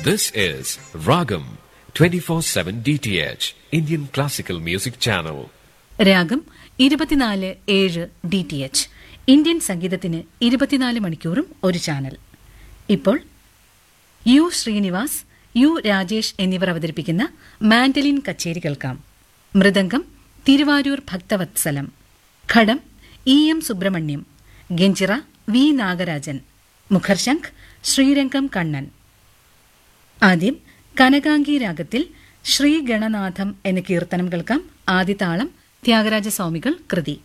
This is Ragam 24/7 DTH Indian Classical Music Channel. രാഗം ഇരുപത്തിനാല് ഏഴ് ഡി ടി എച്ച് ഇന്ത്യൻ സംഗീതത്തിന് ഇരുപത്തിനാല് മണിക്കൂറും ഒരു ചാനൽ ഇപ്പോൾ യു ശ്രീനിവാസ് യു രാജേഷ് എന്നിവർ അവതരിപ്പിക്കുന്ന മാൻഡലിൻ കച്ചേരി കേൾക്കാം mridangam Thiruvarur Bhakthavathsalam ghatam E M Subramaniam ganjira V Nagarajan മുഖർശംഖ് ശ്രീരംഗം കണ്ണൻ ആദ്യം കനകാംഗി രാഗത്തിൽ ശ്രീഗണനാഥം എന്ന കീർത്തനം കേൾക്കാം ആദിതാളം ത്യാഗരാജസ്വാമികൾ കൃതി